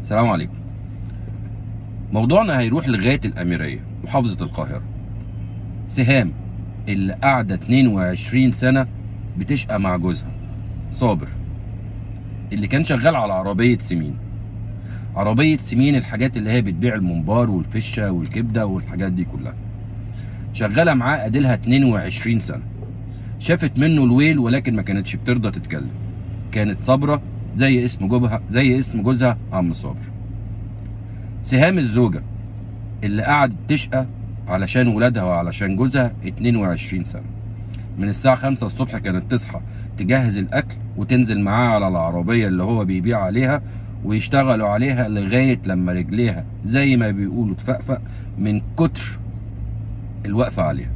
السلام عليكم موضوعنا هيروح لغاية الأميرية محافظة القاهرة سهام اللي قاعدة 22 سنة بتشقى مع جوزها صابر اللي كان شغال على عربية سمين عربية سمين الحاجات اللي هي بتبيع الممبار والفشة والكبدة والحاجات دي كلها شغالة معاه أديلها 22 سنة شافت منه الويل ولكن ما كانتش بترضى تتكلم كانت صابرة زي اسم جوزها زي اسم جوزها عم صابر سهام الزوجة اللي قعدت تشقى علشان ولادها وعلشان جوزها 22 سنة من الساعة 5 الصبح كانت تصحى تجهز الأكل وتنزل معاه على العربية اللي هو بيبيع عليها ويشتغلوا عليها لغاية لما رجليها زي ما بيقولوا تفقفق من كتر الوقفة عليها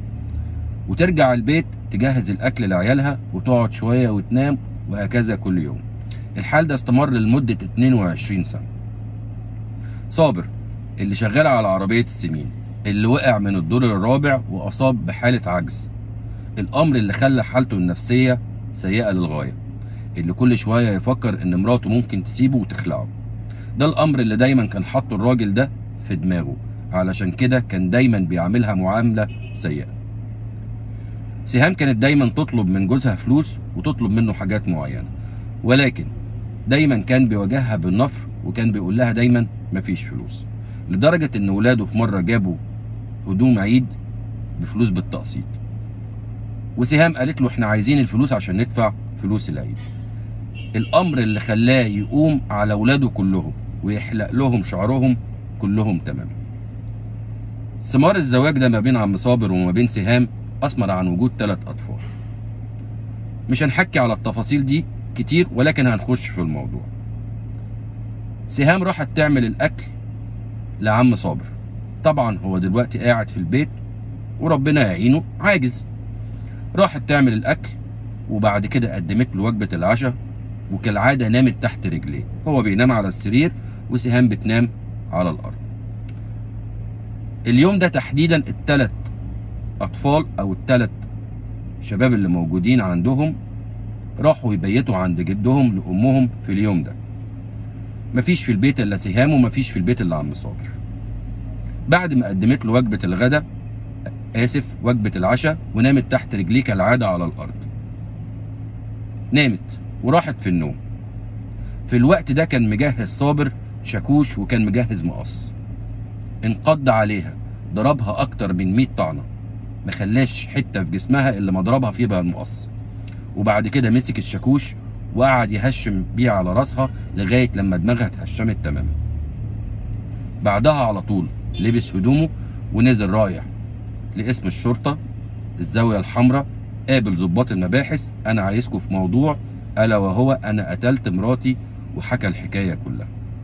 وترجع البيت تجهز الأكل لعيالها وتقعد شوية وتنام وهكذا كل يوم الحال ده استمر لمدة 22 سنة صابر اللي شغال على عربية السمين اللي وقع من الدور الرابع وأصاب بحالة عجز الأمر اللي خلى حالته النفسية سيئة للغاية اللي كل شوية يفكر إن مراته ممكن تسيبه وتخلعه ده الأمر اللي دايما كان حاطه الراجل ده في دماغه علشان كده كان دايما بيعاملها معاملة سيئة سهام كانت دايما تطلب من جوزها فلوس وتطلب منه حاجات معينة ولكن دايما كان بيواجهها بالنفر وكان بيقول لها دايما مفيش فلوس لدرجة ان ولاده في مرة جابوا هدوم عيد بفلوس بالتقسيط وسهام قالت له احنا عايزين الفلوس عشان ندفع فلوس العيد الامر اللي خلاه يقوم على ولاده كلهم ويحلق لهم شعرهم كلهم تمام ثمار الزواج ده ما بين عم صابر وما بين سهام اثمر عن وجود ثلاث اطفال مش هنحكي على التفاصيل دي كتير ولكن هنخش في الموضوع سهام راحت تعمل الاكل لعم صابر طبعا هو دلوقتي قاعد في البيت وربنا يعينه عاجز راحت تعمل الاكل وبعد كده قدمت له وجبه العشاء وكالعاده نامت تحت رجليه هو بينام على السرير وسهام بتنام على الارض اليوم ده تحديدا الثلاث اطفال او الثلاث شباب اللي موجودين عندهم راحوا يبيتوا عند جدهم لامهم في اليوم ده مفيش في البيت الا سهام ومفيش في البيت الا عم صابر بعد ما قدمت له وجبه الغداء اسف وجبه العشاء ونامت تحت رجليه كالعاده على الارض نامت وراحت في النوم في الوقت ده كان مجهز صابر شاكوش وكان مجهز مقص انقض عليها ضربها اكتر من 100 طعنه ما خلاش حته في جسمها اللي مضربها فيه بقى المقص وبعد كده مسك الشاكوش وقعد يهشم بيه على راسها لغايه لما دماغها اتهشمت تماما بعدها على طول لبس هدومه ونزل رايح لاسم الشرطه الزاويه الحمراء قابل ضباط المباحث انا عايزكم في موضوع الا وهو انا قتلت مراتي وحكى الحكايه كلها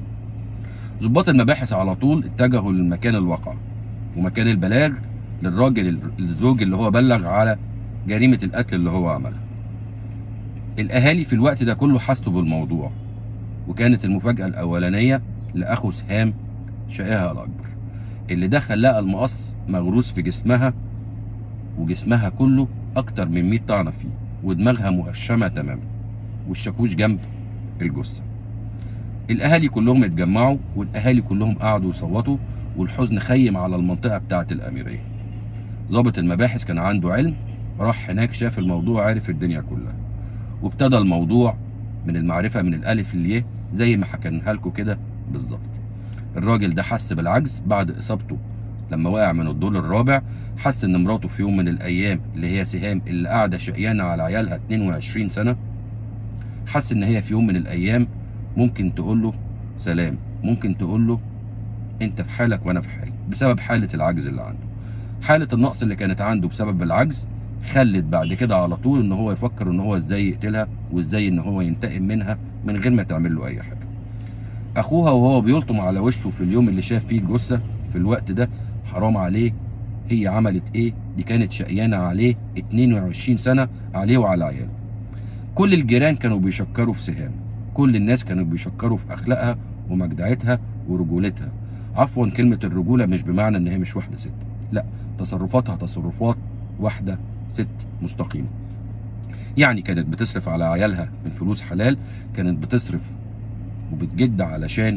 ضباط المباحث على طول اتجهوا للمكان الواقع ومكان البلاغ للراجل الزوج اللي هو بلغ على جريمه القتل اللي هو عملها الاهالي في الوقت ده كله حسوا بالموضوع وكانت المفاجاه الاولانيه لاخو سهام شقاها الاكبر اللي دخل لقى المقص مغروس في جسمها وجسمها كله اكتر من 100 طعنه فيه ودماغها مهشمه تماما والشاكوش جنب الجثه الاهالي كلهم اتجمعوا والاهالي كلهم قعدوا يصوتوا والحزن خيم على المنطقه بتاعه الاميريه ضابط المباحث كان عنده علم راح هناك شاف الموضوع عرف الدنيا كلها وابتدى الموضوع من المعرفه من الالف للياء زي ما حكيناها لكم كده بالظبط الراجل ده حس بالعجز بعد اصابته لما وقع من الدور الرابع حس ان مراته في يوم من الايام اللي هي سهام اللي قاعده شقيانه على عيالها 22 سنه حس ان هي في يوم من الايام ممكن تقول له سلام ممكن تقول له انت في حالك وانا في حالي بسبب حاله العجز اللي عنده حاله النقص اللي كانت عنده بسبب العجز خلت بعد كده على طول ان هو يفكر ان هو ازاي يقتلها وازاي ان هو ينتقم منها من غير ما تعمل له اي حاجه اخوها وهو بيلطم على وشه في اليوم اللي شاف فيه الجثه في الوقت ده حرام عليه هي عملت ايه دي كانت شقيانه عليه 22 سنه عليه وعلى عياله كل الجيران كانوا بيشكروا في سهام كل الناس كانوا بيشكروا في اخلاقها ومجدعتها ورجولتها عفوا كلمه الرجوله مش بمعنى ان هي مش واحده ست لا تصرفاتها تصرفات واحده ست مستقيمه يعني كانت بتصرف على عيالها من فلوس حلال كانت بتصرف وبتجد علشان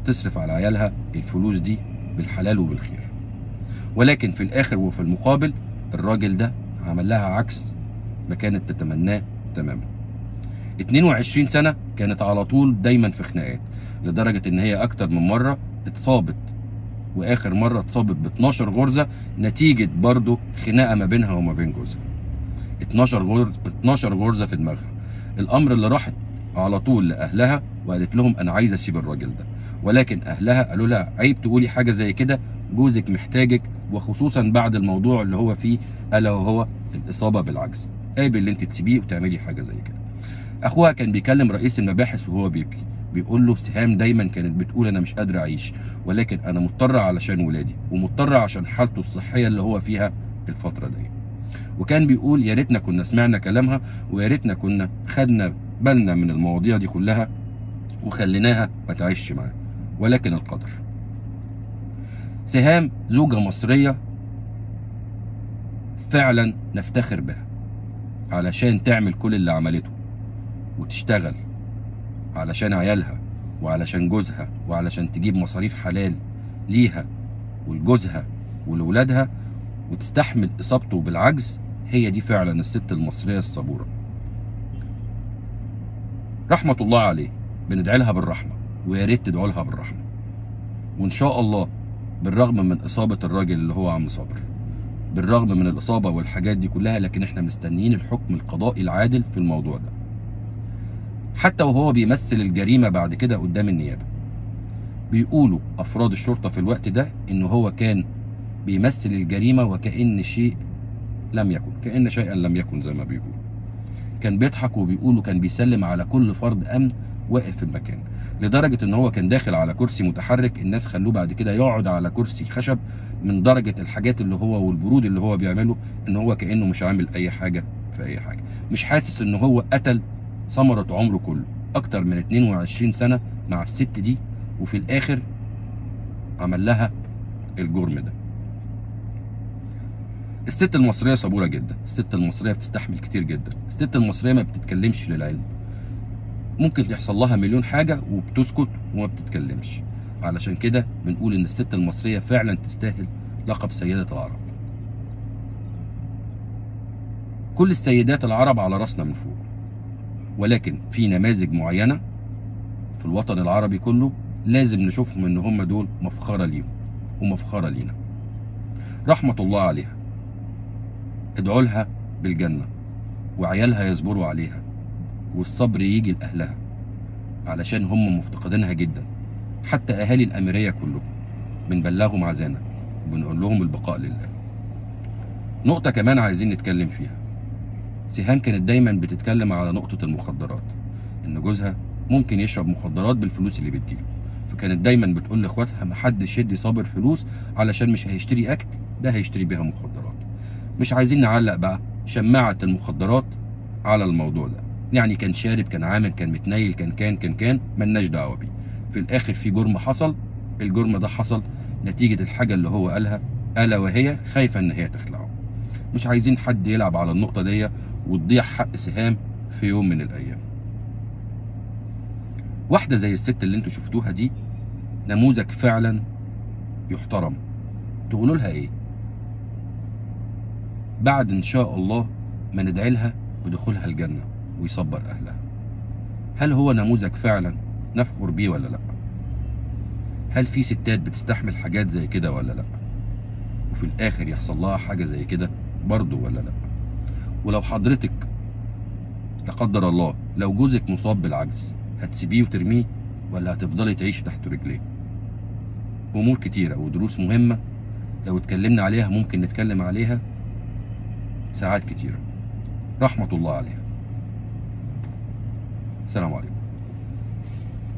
تصرف على عيالها الفلوس دي بالحلال وبالخير ولكن في الاخر وفي المقابل الراجل ده عمل لها عكس ما كانت تتمناه تماما 22 سنة كانت على طول دايما في خناقات لدرجة ان هي اكتر من مرة اتصابت واخر مرة اتصابت ب 12 غرزة نتيجة برضه خناقة ما بينها وما بين جوزها 12 غرزة 12 غرزة في دماغها الامر اللي راحت على طول لاهلها وقالت لهم انا عايزه اسيب الراجل ده ولكن اهلها قالوا لها عيب تقولي حاجه زي كده جوزك محتاجك وخصوصا بعد الموضوع اللي هو فيه الا وهو الاصابه بالعجز عيب اللي انت تسيبيه وتعملي حاجه زي كده اخوها كان بيكلم رئيس المباحث وهو بيبكي بيقول له سهام دايما كانت بتقول انا مش قادره اعيش ولكن انا مضطره علشان ولادي ومضطره عشان حالته الصحيه اللي هو فيها الفتره دي وكان بيقول يا ريتنا كنا سمعنا كلامها ويا ريتنا كنا خدنا بالنا من المواضيع دي كلها وخليناها ما تعيش معاه ولكن القدر سهام زوجة مصرية فعلا نفتخر بها علشان تعمل كل اللي عملته وتشتغل علشان عيالها وعلشان جوزها وعلشان تجيب مصاريف حلال ليها ولجوزها ولولادها وتستحمل اصابته بالعجز هي دي فعلا الست المصريه الصبوره رحمه الله عليه بندعي لها بالرحمه ويا ريت تدعوا لها بالرحمه وان شاء الله بالرغم من اصابه الراجل اللي هو عم صابر بالرغم من الاصابه والحاجات دي كلها لكن احنا مستنيين الحكم القضائي العادل في الموضوع ده حتى وهو بيمثل الجريمه بعد كده قدام النيابه بيقولوا افراد الشرطه في الوقت ده ان هو كان بيمثل الجريمه وكأن شيء لم يكن كأن شيئا لم يكن زي ما بيقولوا كان بيضحك وبيقولوا كان بيسلم على كل فرد امن واقف في المكان لدرجه ان هو كان داخل على كرسي متحرك الناس خلوه بعد كده يقعد على كرسي خشب من درجه الحاجات اللي هو والبرود اللي هو بيعمله ان هو كانه مش عامل اي حاجه في اي حاجه مش حاسس ان هو قتل ثمره عمره كله اكتر من 22 سنه مع الست دي وفي الاخر عمل لها الجرم ده الست المصريه صبوره جدا الست المصريه بتستحمل كتير جدا الست المصريه ما بتتكلمش للعلم ممكن يحصل لها مليون حاجه وبتسكت وما بتتكلمش علشان كده بنقول ان الست المصريه فعلا تستاهل لقب سيده العرب كل السيدات العرب على راسنا من فوق ولكن في نماذج معينه في الوطن العربي كله لازم نشوفهم ان هم دول مفخره ليهم ومفخره لينا رحمه الله عليها ادعوا لها بالجنة وعيالها يصبروا عليها والصبر يجي لأهلها علشان هم مفتقدينها جدا حتى أهالي الأميرية كلهم بنبلغهم عزانا وبنقول لهم البقاء لله نقطة كمان عايزين نتكلم فيها سهام كانت دايما بتتكلم على نقطة المخدرات إن جوزها ممكن يشرب مخدرات بالفلوس اللي بتجيله فكانت دايما بتقول لاخواتها محدش يدي صابر فلوس علشان مش هيشتري أكل ده هيشتري بيها مخدرات مش عايزين نعلق بقى شماعة المخدرات على الموضوع ده يعني كان شارب كان عامل كان متنيل كان كان كان كان ملناش دعوة بيه في الآخر في جرم حصل الجرم ده حصل نتيجة الحاجة اللي هو قالها ألا وهي خايفة إن هي تخلعه مش عايزين حد يلعب على النقطة دي وتضيع حق سهام في يوم من الأيام واحدة زي الست اللي انتوا شفتوها دي نموذج فعلا يحترم تقولوا لها ايه بعد ان شاء الله ما ندعي لها بدخولها الجنه ويصبر اهلها هل هو نموذج فعلا نفخر بيه ولا لا هل في ستات بتستحمل حاجات زي كده ولا لا وفي الاخر يحصل لها حاجه زي كده برضه ولا لا ولو حضرتك لا قدر الله لو جوزك مصاب بالعجز هتسيبيه وترميه ولا هتفضلي تعيشي تحت رجليه امور كتيره ودروس مهمه لو اتكلمنا عليها ممكن نتكلم عليها ساعات كتيرة رحمة الله عليها السلام عليكم